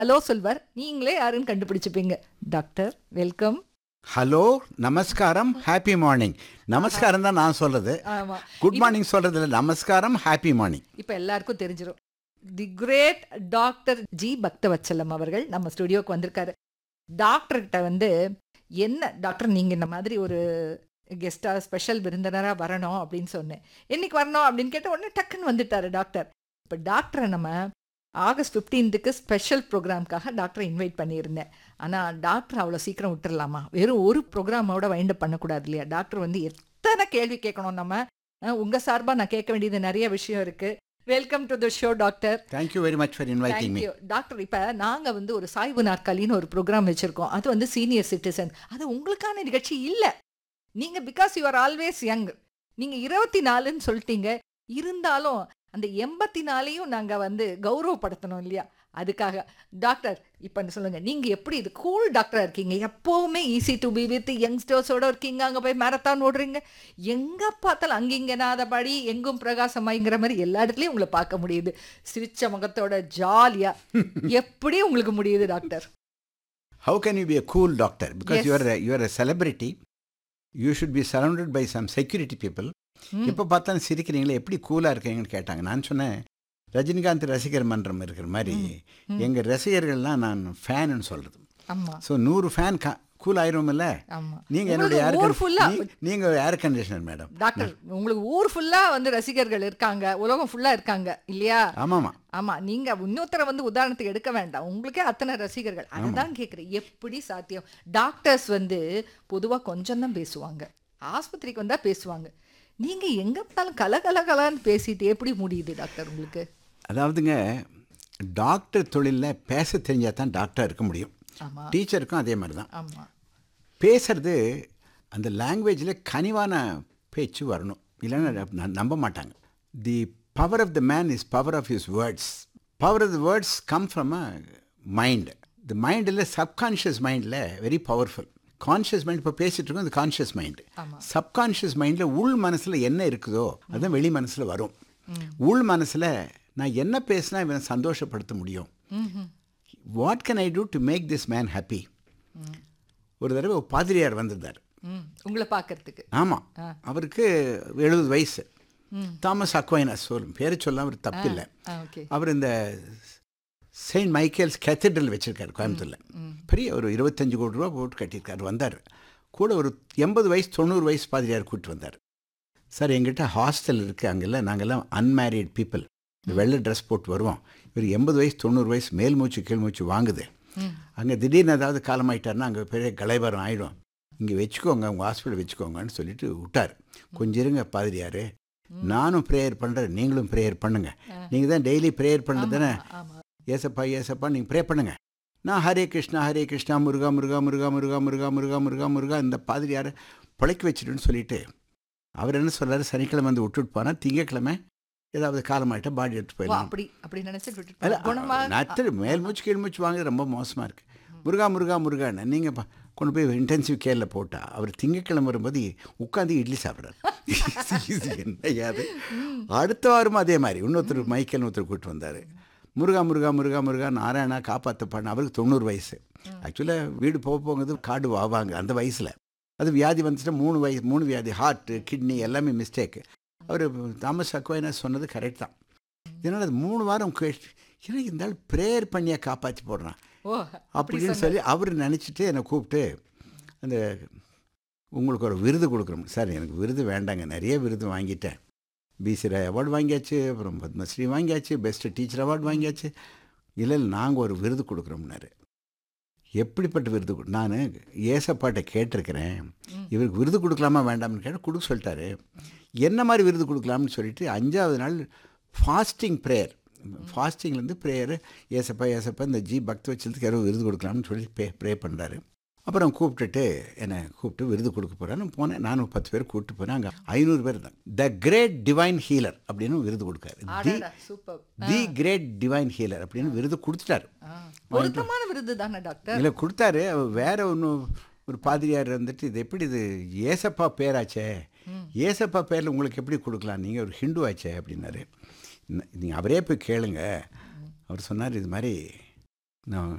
Hello சொல்வார் நீங்களே யாருன்னு கண்டுபிடிச்சுப்பீங்க டாக்டர் வெல்கம் ஹலோ நமஸ்காரம் ஹாப்பி மார்னிங் நமஸ்காரம் தான் நான் சொல்றது ஆமா குட் மார்னிங் சொல்றது இல்லை நமஸ்காரம் ஹாப்பி மார்னிங் இப்ப எல்லாருக்கும் தெரிஞ்சிரும் the great doctor G Bakthavatsalam அவர்கள் நம்ம ஸ்டுடியோக்கு வந்திருக்காரு டாக்டர்கிட்ட வந்து என்ன டாக்டர் நீங்க இந்த மாதிரி ஒரு கெஸ்டா ஸ்பெஷல் விருந்தினரா வரணும் அப்படின்னு சொன்னேன் என்னைக்கு வரணும் அப்படின்னு கேட்ட உடனே டக்குன்னு வந்துட்டாரு டாக்டர் இப்ப டாக்டரை நம்ம ஆகஸ்ட் 15க்கு ஸ்பெஷல் ப்ரோக்ராம்க்காக டாக்டரை இன்வைட் பண்ணியிருந்தேன் ஆனால் டாக்டர் அவ்வளோ சீக்கிரம் விட்டுறலாமா வெறும் ஒரு ப்ரோக்ராமோட வைண்ட் பண்ணக்கூடாது இல்லையா டாக்டர் வந்து எத்தனை கேள்வி கேட்கணும் நம்ம அஹ், உங்க சார்பா நான் கேட்க வேண்டியது நிறைய விஷயம் இருக்கு welcome to the show doctor thank you very much for inviting me thank you doctor இப்ப நாங்க வந்து ஒரு சாய்வு நாற்காலின்னு ஒரு ப்ரோக்ராம் வச்சிருக்கோம் அது வந்து சீனியர் சிட்டிசன் அது உங்களுக்கான நிகழ்ச்சி இல்ல நீங்க because you are always young நீங்க இருபத்தி நாலுன்னு சொல்லிட்டீங்க இருந்தாலும் அந்த எண்பத்தி நாலையும் நாங்க வந்து கௌரவப்படுத்தணும் இல்லையா அதுக்காக டாக்டர் இப்ப சொல்லுங்க நீங்க எப்படி இது கூல் டாக்டரா இருக்கீங்க எப்பவுமே ஈஸி டு பி வித் யங்ஸ்டர்ஸோட இருக்கீங்க அங்க போய் மேரத்தான் ஓடுறீங்க எங்க பார்த்தாலும் அங்கிங்க நாதபடி எங்கும் பிரகாசமாய்ங்கிற மாதிரி எல்லா இடத்துலயும் உங்களை பார்க்க முடியுது சிரிச்ச முகத்தோட ஜாலியா எப்படி உங்களுக்கு முடியுது doctor how can you be a cool doctor because Yes. You are you are a celebrity you should be surrounded by some security people ம். இப்போ பார்த்தாலும் சிரிக்கிறீங்களே எப்படி கூலாக இருக்கீங்கன்னு கேட்டாங்க நான் சொன்னேன் ரஜினிகாந்த் ரசிகர் மன்றம் இருக்கிற மாதிரி ம். எங்கள் ரசிகர்கள்லாம் நான் ஃபேனுன்னு சொல்கிறது ஆமா ஸோ நூறு ஃபேன் கூல் ஆயிருமில்ல ஆமா நீங்கள் என்னுடைய ஏர் உங்களுக்கு ஊர் ஃபுல்லா நீங்கள் ஏர் கண்டிஷனர் மேடம் டாக்டர் உங்களுக்கு ஊர் ஃபுல்லா வந்து ரசிகர்கள் இருக்காங்க உலகம் ஃபுல்லா இருக்காங்க இல்லையா ஆமாம்மா ஆமா நீங்க இன்னொருத்தரை வந்து உதாரணத்துக்கு எடுக்க வேண்டாம் உங்களுக்கே அத்தனை ரசிகர்கள் அதுதான் கேக்குறேன் எப்படி சாத்தியம் டாக்டர்ஸ் வந்து பொதுவா கொஞ்சம் தான் பேசுவாங்க ஆஸ்பத்திரிக்கு வந்தா பேசுவாங்க நீங்க எங்க பார்த்தாலும் கல கல கலன்னு பேசிட்டு எப்படி முடியுது டாக்டர் உங்களுக்கு அதாவதுங்க டாக்டர் தொழிலில் பேச தெரிஞ்சால் தான் டாக்டர் இருக்க முடியும் ஆமா டீச்சருக்கும் அதே மாதிரி தான் ஆமா பேசுறது அந்த லாங்குவேஜில் கனிவான பேச்சு வரணும் இல்லைன்னா ந- நம்ப மாட்டாங்க the power of the man is power of his words power of the words come from a mind the மைண்டில் சப்கான்ஷியஸ் மைண்டில் வெரி பவர்ஃபுல் கான்ஷியஸ் மைண்ட் இப்போ பேசிட்டு இருக்கோம் அது கான்ஷியஸ் மைண்டு ஆமா. சப்கான்ஷியஸ் மைண்டில் உள் மனசில் என்ன இருக்குதோ அதுதான் வெளி மனசில் வரும் உள் மனசில் நான் என்ன பேசினா இவனை சந்தோஷப்படுத்த முடியும் ம்ஹும். What can I do to make this man happy ஒரு தடவை ஒரு பாதிரியார் வந்திருந்தார் ம் உங்களை பார்க்கறதுக்கு ஆமாம் ஆ. அவருக்கு எழுபது வயசு ம். தாமஸ் அக்வைனஸ் சொல்லும் பேரை சொல்ல அவர் தப்பில்லை ஆ ஓகே அவர் இந்த செயின்ட் மைக்கேல்ஸ் கேத்தட்ரல் வச்சிருக்காரு கோயம்புத்தூரில் பெரிய ஒரு இருபத்தஞ்சு கோடி ரூபா போட்டு கட்டியிருக்காரு வந்தார் கூட ஒரு எண்பது வயசு தொண்ணூறு வயசு பாதிரியார் கூப்பிட்டு வந்தார் சார் எங்கிட்ட ஹாஸ்டல் இருக்குது அங்கெல்லாம் நாங்கெல்லாம் அன்மேரிட் பீப்புள் வெள்ளை ட்ரெஸ் போட்டு வருவோம் இவர் எண்பது வயசு தொண்ணூறு வயசு மேல் மூச்சு கீழ் மூச்சு வாங்குது ம். அங்கே திடீர்னு ஏதாவது காலமாயிட்டாருன்னா அங்கே பெரிய கலைவரம் ஆயிடும் இங்கே வச்சுக்கோங்க உங்கள் ஹாஸ்பிட்டல் வச்சுக்கோங்கன்னு சொல்லிட்டு விட்டார் கொஞ்சம் இருங்க பாதிரியார் நானும் ப்ரேயர் பண்ணுறேன் நீங்களும் ப்ரேயர் பண்ணுங்க நீங்கள் தான் டெய்லி ப்ரேயர் பண்ணுறது தானே ஆமா ஏசப்பா ஏசப்பா நீங்கள் ப்ரே பண்ணுங்க நான் ஹரே கிருஷ்ணா ஹரே கிருஷ்ணா முருகா முருகா முருகா முருகா முருகா முருகா முருகா முருகா இந்த பாதிரியாரை பிழைக்க வச்சிடுன்னு சொல்லிட்டு அவர் என்ன சொல்றாரு சனிக்கிழமை வந்து விட்டுட்டு போனால் திங்கக்கிழமை ஏதாவது காலமாயிட்டா பாடி எடுத்து ஓ, போயிடலாம் அப்படி அப்படி நினைச்சிட்டு அல்ல, விட்டுட்டு குணமா நத்து மேல் மூச்சு கீழ் மூச்சு வாங்குறது ரொம்ப மோசமாக இருக்குது முருகா முருகா முருகான்னு நீங்கள் கொண்டு போய் இன்டென்சிவ் கேரில் போட்டா அவர் திங்கக்கிழமை வரும்போது உட்காந்து இட்லி சாப்பிட்றாரு இது என்னையாது அடுத்த வாரமும் அதே மாதிரி இன்னொருத்தர் மைக்கேல் ஒருத்தர் கூப்பிட்டு வந்தார் முருகா முருகா முருகா முருகா நாராயணா காப்பாற்றப்பான்னு அவருக்கு தொண்ணூறு வயசு ஆக்சுவலாக வீடு போக போகுது காடு வாவாங்க அந்த வயசில் அது வியாதி வந்துச்சுன்னா மூணு வயசு மூணு வியாதி ஹார்ட்டு கிட்னி எல்லாமே மிஸ்டேக்கு அவர் தாமஸ் அக்வைனா சொன்னது கரெக்ட் தான் இதனால் அது மூணு வாரம் கேட்டு ஏன்னா இந்த ஆள் ப்ரேயர் பண்ணியா காப்பாற்றி போடுறான் ஓ அப்படின்னு சொல்லி அவர் நினச்சிட்டு என்னை கூப்பிட்டு அந்த உங்களுக்கு ஒரு விருது கொடுக்குறோம் சார் எனக்கு விருது வேண்டாங்க நிறைய விருது வாங்கிட்டேன் பிசி ராய் அவார்டு வாங்கியாச்சு அப்புறம் பத்மஸ்ரீ வாங்கியாச்சு பெஸ்ட் டீச்சர் அவார்டு வாங்கியாச்சு இல்லை இல்லை நாங்கள் ஒரு விருது கொடுக்குறோம்னாரு எப்படிப்பட்ட விருது கொடு- நான் ஏசப்பாட்ட கேட்டிருக்கிறேன் இவருக்கு விருது கொடுக்கலாமா வேண்டாம்னு கேட்டு கொடுக்க சொல்லிட்டாரு என்ன மாதிரி விருது கொடுக்கலாம்னு சொல்லிட்டு அஞ்சாவது நாள் ஃபாஸ்டிங் ப்ரேயர் ஃபாஸ்டிங்லேருந்து ப்ரேயர் ஏசப்பா ஏசப்பா இந்த ஜி பக்தி வச்சதுக்கு யாரோ விருது கொடுக்கலாம்னு சொல்லி ப்ரே ப்ரே பண்ணுறாரு அப்புறம் கூப்பிட்டுட்டு என்னை கூப்பிட்டு விருது கொடுக்க போகிறான்னு போனேன் நானும் பத்து பேர் கூப்பிட்டு போனேன் அங்கே ஐநூறு பேர் தான் த கிரேட் டிவைன் ஹீலர் அப்படின்னு விருது கொடுக்காரு தி ஆடாடா super the great divine healer அப்படின்னு விருது கொடுத்துட்டாரு பொருத்தமான விருது தானே டாக்டர் இல்லை கொடுத்தாரு அவர் வேற ஒன்று ஒரு பாதிரியார் வந்துட்டு இது எப்படி இது ஏசப்பா பேராச்சே ஏசப்பா பேரில் உங்களுக்கு எப்படி கொடுக்கலாம் நீங்கள் ஒரு ஹிந்து ஆச்சே அப்படின்னாரு நீங்கள் அவரே போய் கேளுங்க அவர் சொன்னார் இது மாதிரி நான்